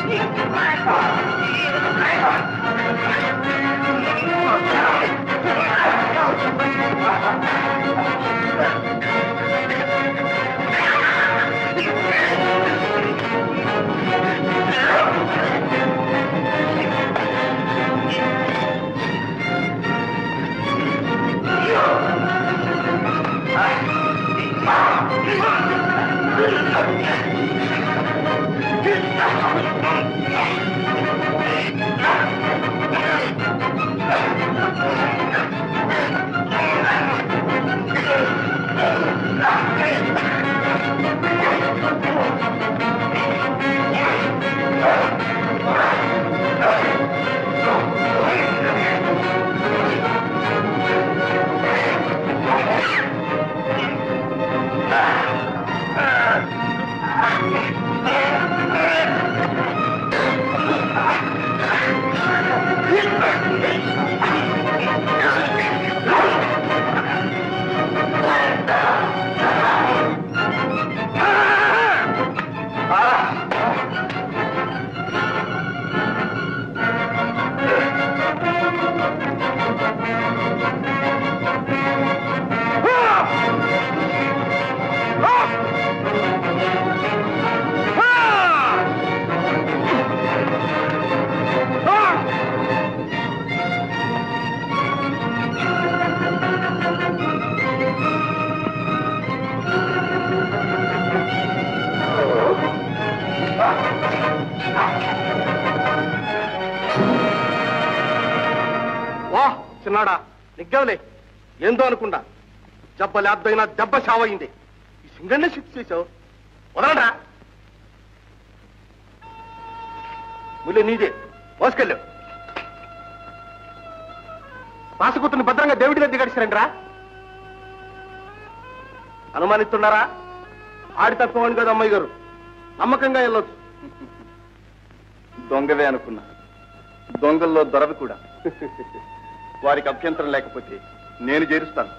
వాహ్ చిన్నాడా నిగ్గవలే ఏందో అనుకుండా దెబ్బ లేద్దైనా దెబ్బ చావయింది ఈ సింగన్నే షిఫ్ట్ చేసావు వదలడా ములి నీదే మోసుకెళ్ళావు పాసకుతుని భద్రంగా దేవుడి దగ్గర దిగడిచారంట్రా అనుమానిస్తున్నారా ఆడి తక్కువ అని కదా అమ్మాయి గారు నమ్మకంగా వెళ్ళొచ్చు దొంగవే అనుకున్నా దొంగల్లో దొరవి కూడా వారికి అభ్యంతరం లేకపోతే నేను చేరుస్తాను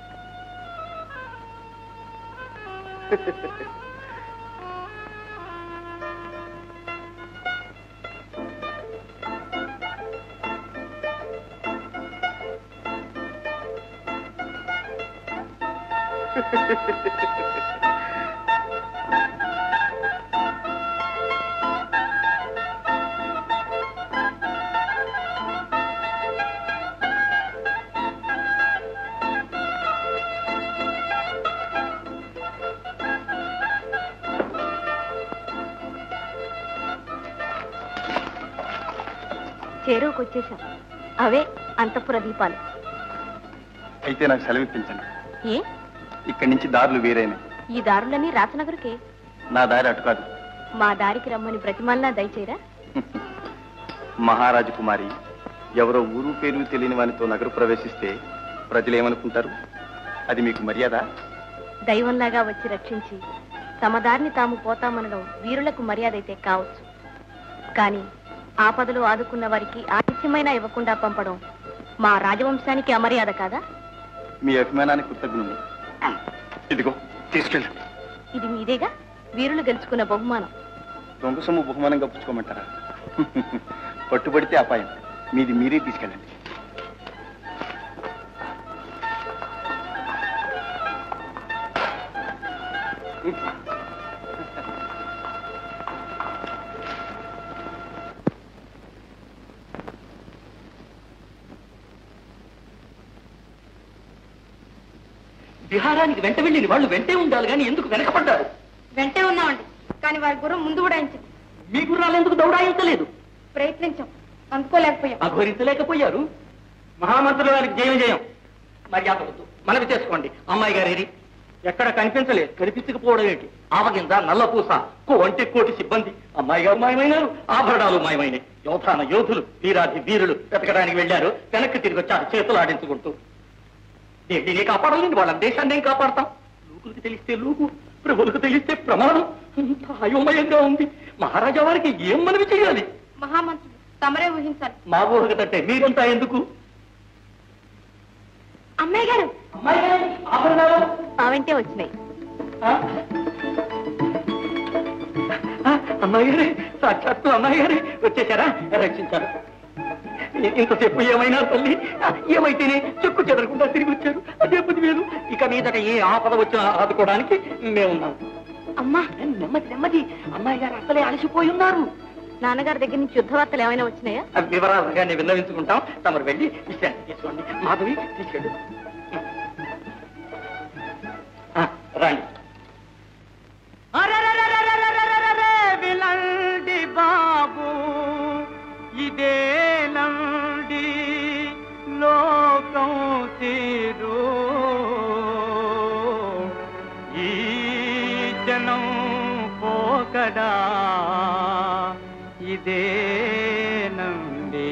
చేరువకొచ్చేసాం అవే అంతఃపుర దీపాలు అయితే నాకు సెలవిప్పించండి ఏ ఇక్కడి నుంచి దారులు వేరైనాయి ఈ దారులన్నీ రాచనగరుకే నా దారి అటు కాదు మా దారికి రమ్మని ప్రతిమల్లా దయచేరా మహారాజు కుమారి ఎవరో ఊరు పేరు తెలియని వానితో నగరు ప్రవేశిస్తే ప్రజలు ఏమనుకుంటారు అది మీకు మర్యాద దైవంలాగా వచ్చి రక్షించి తమ దారిని తాము పోతామనడం వీరులకు మర్యాద అయితే కావచ్చు కానీ ఆపదలు ఆదుకున్న వారికి ఆతిథ్యమైనా ఇవ్వకుండా పంపడం మా రాజవంశానికి అమర్యాద కాదా మీ అభిమానానికి కృతజ్ఞుని ఇదిగో తీసుకెళ్ళి ఇది మీదేగా వీరులు గెలుచుకున్న బహుమానం దొంగ సొమ్ము బహుమానంగా పుచ్చుకోమంటారా పట్టుబడితే అపాయం మీది మీరే తీసుకెళ్ళండి విహారానికి వెంట వెళ్ళిన వాళ్ళు వెంటే ఉండాలి కానీ ఎందుకు వెనకపడ్డారు వెంటే ఉన్నామండి కానీ వారి గుర్రం ముందు ఉడాయించింది మీ గుర్రాలు ఎందుకు దౌడాయించలేదు ప్రయత్నించాం అందుకోలేకపోయాం అఘోరించలేకపోయారు మహామంత్రుల వారికి జయం జయం మర్యాద వద్దు మనవి చేసుకోండి అమ్మాయి గారేరి ఎక్కడ కనిపించలేదు కనిపించకపోవడం ఏంటి ఆవగింజ నల్లపూస కోంటి కోటి సిబ్బంది అమ్మాయి గారు మాయమైనారు ఆభరణాలు మాయమైనాయి యోధాన యోధులు వీరాధి వీరులు వెతకడానికి వెళ్ళారు వెనక్కి తిరిగి వచ్చారు చేతులు ఆడించుకుంటూ దేనిని కాపాడాలండి వాళ్ళ దేశాన్ని ఏం కాపాడతాం లూకులకు తెలిస్తే లూకు ప్రభులకు తెలిస్తే ప్రమాదం అంత అయోమయంగా ఉంది మహారాజా వారికి ఏం మనవి చేయాలి మహామంత్రులు తమరే ఊహించాలి మా ఊహకు తట్టే మీరంతా ఎందుకు అమ్మాయి గారు అమ్మాయి గారు, ఆభరణాలు ఆ వెంటే వచ్చినాయి ఆ? ఆ, అమ్మాయి గారే సాక్షాత్తు అమ్మాయి గారే వచ్చేసారా రక్షించారు ఇ- ఇంతసేపు ఏమైనా తల్లి ఏమైతేనే చెక్కు చెదరకుండా తిరిగి వచ్చారు అదే పది వేలు ఇక మీదట ఏ ఆపద వచ్చినా ఆదుకోవడానికి మేమున్నాం అమ్మా నెమ్మది నెమ్మది అమ్మాయి గారు అసలే అలసిపోయి ఉన్నారు నాన్నగారి దగ్గర నుంచి యుద్ధ వార్తలు ఏమైనా వచ్చినాయా ఆ వివరాలుగా నేను విన్నవించుకుంటాం తమరు వెళ్ళి విశ్రాంతి తీసుకోండి మాధవి తీసుకెళ్ళు ఆ, రండి విలండి బాబు ఇదేనండి లోకం తీరు ఈ జనం పోకడా ఇదేనండి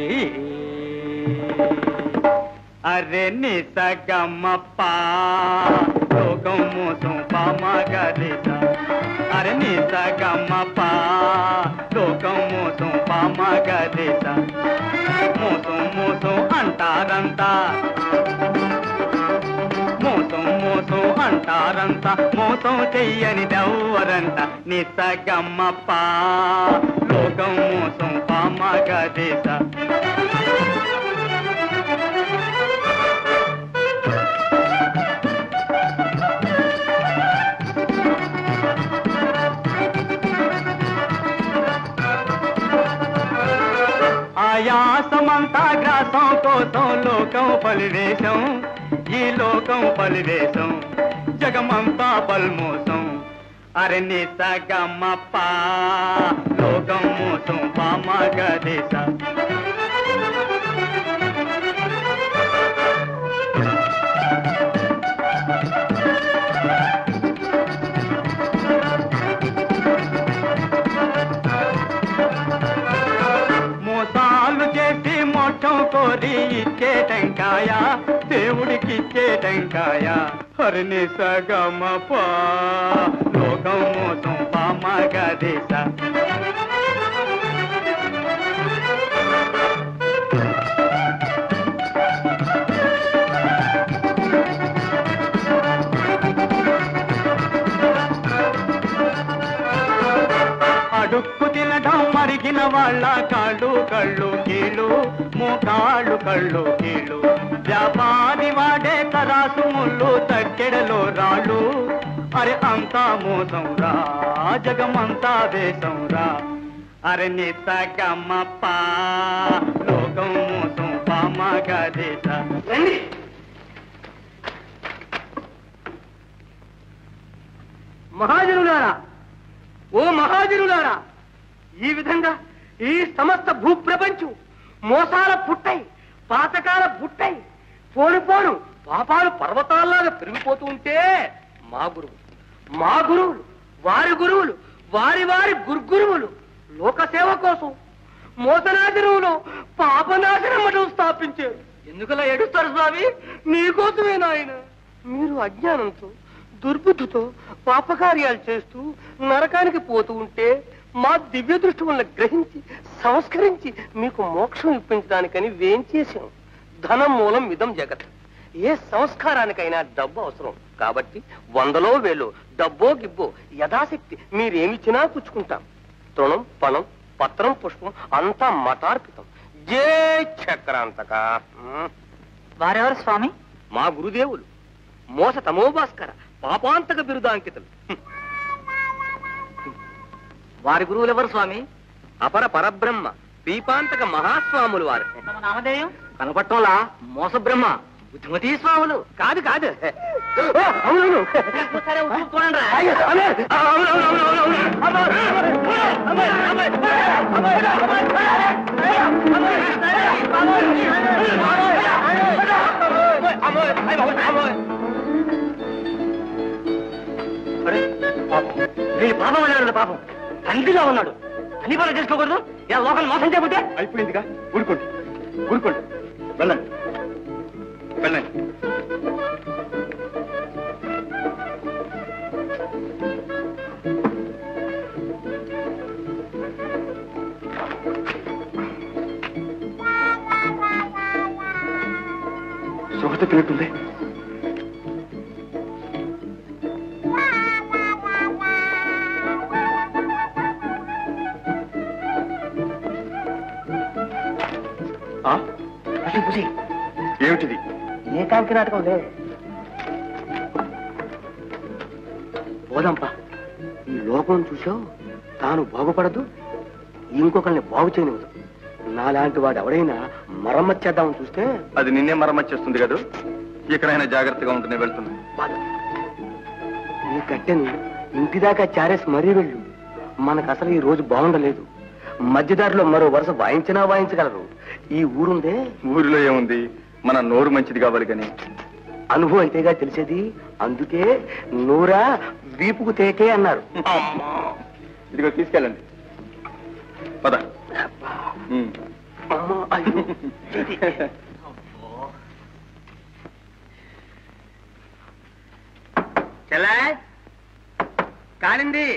అరే నిసగమ్మప్ప లోకం మోసం పామగరిత అరే నిసగమ్మప్ప లోకం మోసం పామగరిత మోసం మోసం అంటారంతా మోసం మోసం అంటారంత మోసం చెయ్యని దవ్వరంట నిసగమ్మప్ప లోకం మోసం పామగరిత ఆయాసమంతా గ్రాసం కోసం లోకం పలివేశం ఈ లోకం పలివేశం జగమంతా పల్మోసం అరణ్య సగమప్ప లోకం మోసం పామగదేశ మోసాలు చేసి మోక్షం కోరి ఇచ్చే టెంకాయ దేవుడికి ఇచ్చే టెంకాయ హరిని సగమప లోకం మోసం పామగదేశ అడుక్కు తినడం మరిగిన వాళ్ళ కాళ్ళు కళ్ళు కీళ్ళు మోకాళ్ళు కళ్ళు కీళ్ళు వ్యాపారి వాడే కరాసు ముళ్ళు తక్కెడలో రాళ్ళు అరే అంతా మోసం రా జగమంతా దేశం రా అరే నిసగమ్మప్ప లోకం మోసం పామగా దేశ రండి మహాజనులారా ఓ మహాజనులారా ఈ విధంగా ఈ సమస్త భూప్రపంచం మోసాల పుట్టై పాతకాల బుట్టై పోను పోను పాపాలు పర్వతాల్లాగా పెరిగిపోతూ ఉంటే మా గురువు మా గురువులు వారి గురువులు వారి వారి గుర్గురువులు లోకసేవ కోసం మోసనాశనంలో పాపనాశనం మఠం స్థాపించారు ఎందుకలా ఏడుస్తారు స్వామి మీకోసమే నాయన మీరు అజ్ఞానంతో దుర్బుద్ధితో పాపకార్యాలు చేస్తూ నరకానికి పోతూ ఉంటే మా దివ్య దృష్టి వల్ల గ్రహించి సంస్కరించి మీకు మోక్షం ఇప్పించడానికని వేంచేశాం ధనం మూలం మిదం జగత్ ఏ సంస్కారానికైనా డబ్బు అవసరం కాబట్టి వందలో వేలు డబ్బో గిబ్బో యథాశక్తి మీరేమిచ్చినా పుచ్చుకుంటాం తృణం పణం పత్రం పుష్పం అంతా మతార్పితం జే చక్రాంతక వారెవరు స్వామి మా గురుదేవులు మోస తమోభాస్కర పాపాంతక బిరుదాంకితులు వారి గురువులు ఎవరు స్వామి అపర పరబ్రహ్మ పీపాంతక మహాస్వాములు వారు నామధేయం కనపట్టంలా మోస బ్రహ్మ బుద్ధిమతీ స్వాములు కాదు కాదు ఓ, అవునవును. అయ్యో, అమ్మే. ఆ, అవునవును, అవునవును, అవును. అమ్మో, అమ్మో, అమ్మో, అమ్మో, అమ్మో, అమ్మో, అమ్మో. అరే, పాపం. వీడి పాపం అన్నాడు పాపం తండ్రిలో ఉన్నాడు అన్ని పనులు చేసుకోకూడదు ఇలా లోకల్ మోసం చేయబట్టే అయిపోయిందిగా ఊరుకోండి ఊరుకోండి వెళ్ళండి వెళ్ళండి శోభ తప్పినట్టుంది ఆ? అసలు పూసి ఏమిటిది ఏకాంకి నాటకం లే పోదాంపా ఈ లోకం చూసావు తాను బాగుపడదు ఇంకొకరిని బాగు చేయనివ్వదు నాలాంటి వాడు ఎవడైనా మరమ్మతు చేద్దామని చూస్తే అది నిన్నే మరమ్మతు చేస్తుంది కదా ఇక్కడైనా జాగ్రత్తగా ఉంటూనే వెళ్తున్నా బాధ ఈ కట్టెని ఇంటి దాకా చారేసి మరీ వెళ్ళు మనకు అసలు ఈ రోజు బాగుండలేదు మధ్యదారిలో మరో వరుస వాయించినా వాయించగలరు ఈ ఊరుందే ఊరిలో ఏముంది మన నోరు మంచిది కావాలి కానీ అనుభవం అంతేగా తెలిసేది అందుకే నూరా వీపుకు తేకే అన్నారు ఇదిగో తీసుకెళ్ళండి పద ఉమ్. అమ్మా, అయ్యో. చెల్లా కాలింది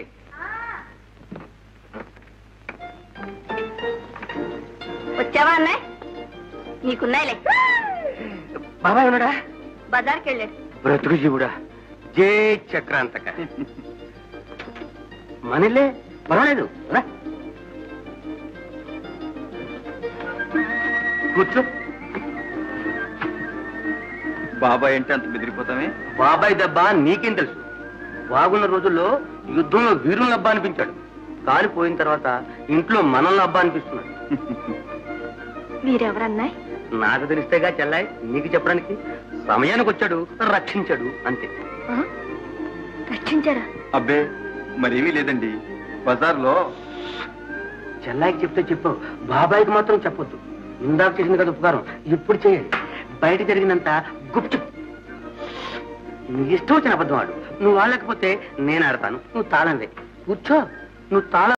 వచ్చావా అన్నయ్య నీకున్నాయిలే బాబాయ్ ఉన్నాడా బజార్కి వెళ్ళాడు బ్రతుకు జీవుడా జే చక్రాంతక మనలే పర్వాలేదు రా. కూర్చో బాబాయ్ అంటే అంత బెదిరిపోతామే బాబాయ్ దెబ్బ నీకేం తెలుసు బాగున్న రోజుల్లో యుద్ధంలో వీరులను అబ్బా అనిపించాడు కాలిపోయిన తర్వాత ఇంట్లో మనల్ని అబ్బా అనిపిస్తున్నాడు మీరెవరన్నాయ్ నాకు తెలిస్తేగా చెల్లాయి నీకు చెప్పడానికి సమయానికి వచ్చాడు రక్షించాడు అంతే రక్షించారా అబ్బే మరేమీ లేదండి బజార్లో చెల్లాయికి చెప్తే చెప్పు బాబాయ్కి మాత్రం చెప్పొద్దు ఇందాక చేసింది కదా ఉపకారం ఇప్పుడు చేయండి బయట జరిగినంత గుప్చు నీ ఇష్టం వచ్చిన అబద్ధం ఆడు నువ్వు ఆడలేకపోతే నేను ఆడతాను నువ్వు తాళం వే కూర్చో నువ్వు తాళం